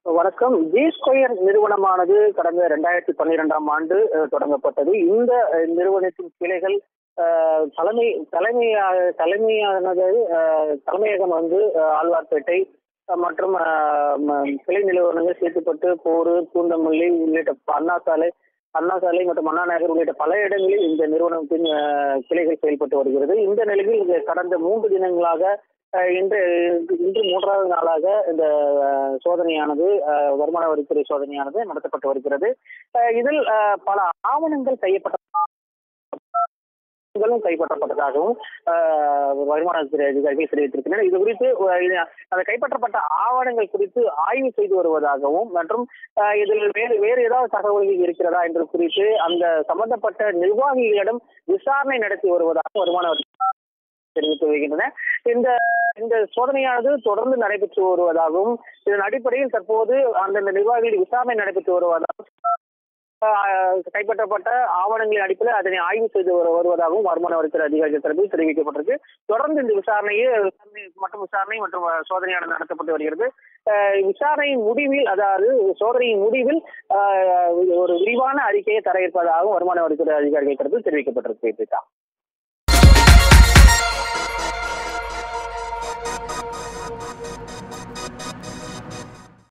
வணக்கம் G square நிறுவனமானது கடந்த ரெண்டாயிரத்தி பன்னிரெண்டாம் ஆண்டு அஹ், தொடங்கப்பட்டது இந்த அஹ், நிறுவனத்தின் கிளைகள் அஹ், தலைமை தலைமையாக தலைமையானது அஹ், தலைமையகம் வந்து அஹ், ஆழ்வார்பேட்டை அஹ், மற்றும் அஹ், ம- கிளை நிறுவனங்கள் சேத்துப்பட்டு போரூர் பூந்தமல்லி உள்ளிட்ட அண்ணா சாலை அண்ணா சாலை மற்றும் அண்ணா நகர் உள்ளிட்ட பல இடங்களில் இந்த நிறுவனத்தின் அஹ், கிளைகள் செயல்பட்டு வருகிறது இந்த நிலையில் இந்த கடந்த மூன்று தினங்களாக அஹ், இன்று இன்று மூன்றாவது நாளாக இந்த அஹ், சோதனையானது அஹ், வருமான வரித்துறை சோதனையானது நடத்தப்பட்டு வருகிறது அஹ், இதில் அஹ், பல ஆவணங்கள் கையப்பட்ட ஆவணங்களும் கைப்பற்றப்பட்டதாகவும் அஹ், வருமானத்துறை அதிகாரிகள் தெரிவித்திருக்கின்றனர் இது குறித்து அஹ், இது- அந்த கைப்பற்றப்பட்ட ஆவணங்கள் குறித்து ஆய்வு செய்து வருவதாகவும் மற்றும் அஹ், இதில் வேறு வேறு ஏதாவது தகவல்கள் இருக்கிறதா என்று குறித்து அந்த சம்பந்தப்பட்ட நிர்வாகிகளிடம் விசாரணை நடத்தி வருவதாக வருமான வரி தெரிவித்து வருகின்றன இந்த இந்த சோதனையானது தொடர்ந்து நடைபெற்று வருவதாகவும் இதன் அடிப்படையில் தற்போது அந்தந்த நிர்வாகிகள் விசாரணை நடைபெற்று வருவதாகவும் ஆஹ், கைப்பற்றப்பட்ட ஆவணங்களின் அடிப்படையில் அதனை ஆய்வு செய்து வரு- வருவதாகவும் வருமான வரித்துறை அதிகாரிகள் தரப்பில் தெரிவிக்கப்பட்டிருக்கு தொடர்ந்து இந்த விசாரணையை விசாரணை மற்றும் விசாரணை மற்றும் அஹ், சோதனையானது நடத்தப்பட்டு வருகிறது ஆஹ், விசாரணையின் முடிவில் அதாவது சோதனையின் முடிவில் ஆஹ், ஒரு விரிவான அறிக்கையை தர இருப்பதாகவும் வருமான வரித்துறை அதிகாரிகள் தரப்பில் தெரிவிக்கப்பட்டிருக்கு